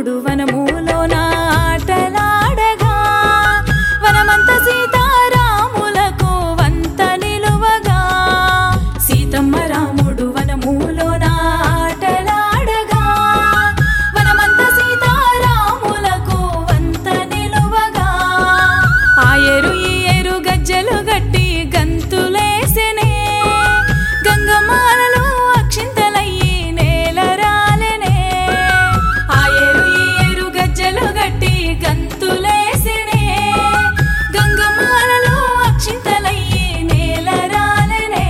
సీతమ్మరాముడు వనములోన ఆటలాడగా వనమంత సీతారాములకు వంత నిలువగా సీతమ్మరాముడు వనములోన ఆటలాడగా వనమంత సీతారాములకు వంత నిలువగా ఆ ఏరు ఈ ఏరు గజ్జలు గట్టి గంతులేసెనే గంగమాలలో అక్షింతలయ్యి నేల రాలెనే ఆ ఏరు ఈ ఏరు గజ్జలు గట్టి గంతులేసెనే గంగమాలలో అక్షింతలయ్యి నేల రాలెనే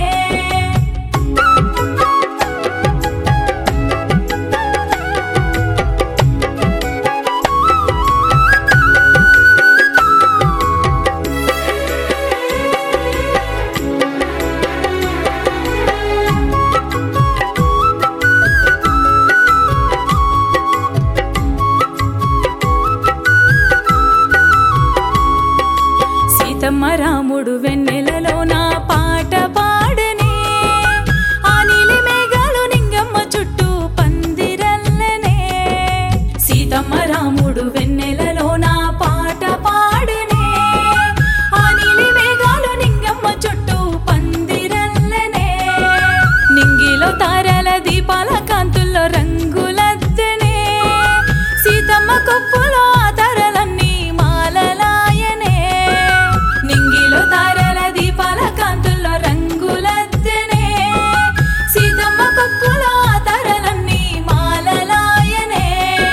సీతమ్మ రాముడు వెన్నెలలో నా పాట పాడనే ఆ నీలి మేఘాలు నింగమ్మ చుట్టూ పందిరల్లనే సీతమ్మ రాముడు వెన్నెలలో నా పాట పాడనే ఆ నీలి మేఘాలు నింగమ్మ చుట్టూ పందిరల్లనే నింగిలో తారల దీపాల కాంతుల్లో రంగులద్దనే సీతమ్మ కొప్పులో ఆ తారలన్నీ మాలలాయనే నింగిలో తారల దీపాల కాంతుల్లో రంగులద్దనే సీతమ్మ కొప్పులో ఆ తారలన్నీ మాలలాయనే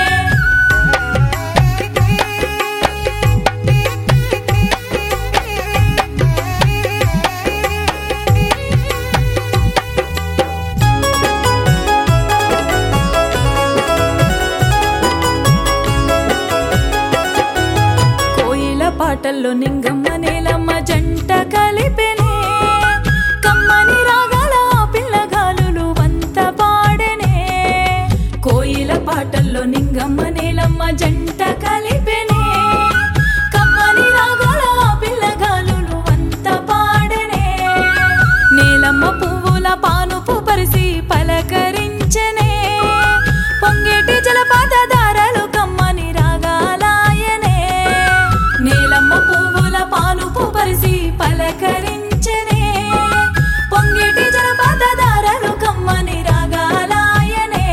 కోయిల పాటల్లో నింగమ్మ నేలమ్మ జంట కలిపెనే కమ్మని రాగాల ఆ పిల్లగాలులు వంత పాడెనే కోయిల పాటల్లో నింగమ్మ నేలమ్మ జంట కలిపెనే కమ్మని రాగాల ఆ పిల్లగాలులు వంత పాడెనే నీలమ్మ పువ్వుల పానుపు పరిసి పలకరించనే పొంగేటి జలపాత దారాలు కమ్మని రాగాలాయనే నీలమ్మ పువ్వుల పానుపు పరిసి పలకరించనే పొంగేటి జలపాత దారాలు కమ్మని రాగాలాయనే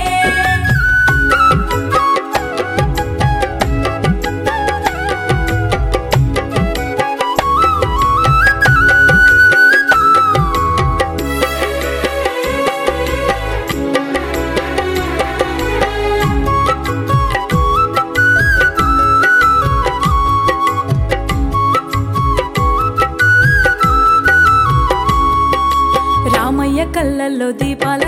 రామయ్య కళ్ళల్లో దీపాల